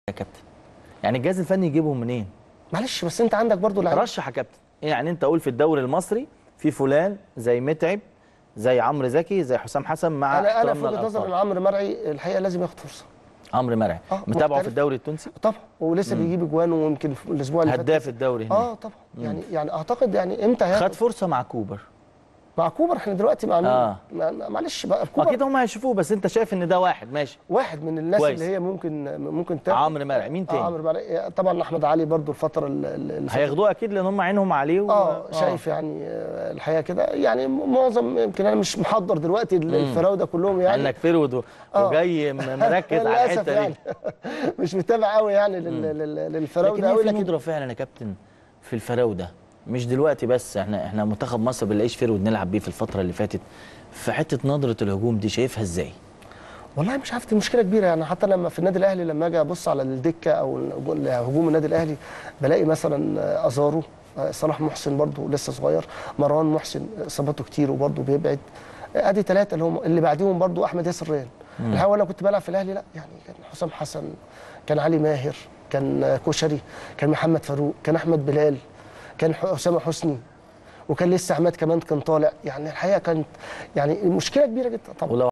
يا كابتن يعني الجهاز الفني يجيبهم منين معلش بس انت عندك برضو لعيبه رشح يا كابتن يعني انت قول في الدوري المصري في فلان زي متعب زي عمرو زكي زي حسام حسن مع انا انا في احترامنا وجهه نظري ان للألقاب. عمرو مرعي الحقيقه لازم ياخد فرصه عمرو مرعي آه، متابعه محترف. في الدوري التونسي طبعا ولسه بيجيب اجوان ويمكن في الاسبوع اللي فات هداف الدوري هناك اه طبعا يعني يعني اعتقد يعني امتى خد هياخد فرصه مع كوبر مع كوبر احنا دلوقتي مع مين؟ آه. مع- معلش بقى كوبر اكيد هم هيشوفوه بس انت شايف ان ده واحد ماشي واحد من الناس كويس. اللي هي ممكن ممكن تاخد عمرو مرعي مين آه تاني عمرو مرعي طبعا احمد علي برضو الفتره اللي اللي فاتت. هياخدوه اكيد لان هم عينهم عليه و... اه شايف يعني آه، الحقيقه كده يعني معظم يمكن انا مش محضر دلوقتي الفراوده كلهم يعني عنك فرود و... آه. وجاي م- مركز على للأسف الحته يعني دي مش متابع قوي يعني لل- لل- لكن للفراوده هي قوي في لكن ندره فعلا يا كابتن في الفراوده مش دلوقتي بس احنا احنا منتخب مصر بنلاقيش فرود نلعب بيه في الفتره اللي فاتت في حته نظره الهجوم دي شايفها ازاي؟ والله مش عارف دي مشكله كبيره يعني حتى لما في النادي الاهلي لما اجي ابص على الدكه او ال- هجوم النادي الاهلي بلاقي مثلا آه، ازارو آه، صلاح محسن برضو لسه صغير مروان محسن اصاباته كتير وبرضو بيبعد آه، ادي ثلاثه اللي هم اللي بعديهم برضو احمد ياسر ريان الحقيقه وانا كنت بلعب في الاهلي لا يعني كان حسام حسن كان علي ماهر كان آه، كشري كان محمد فاروق كان احمد بلال كان ح- اسامه حسني وكان لسه عماد كمان كان طالع يعني الحقيقه كانت يعني مشكله كبيره جدا طبعا ولو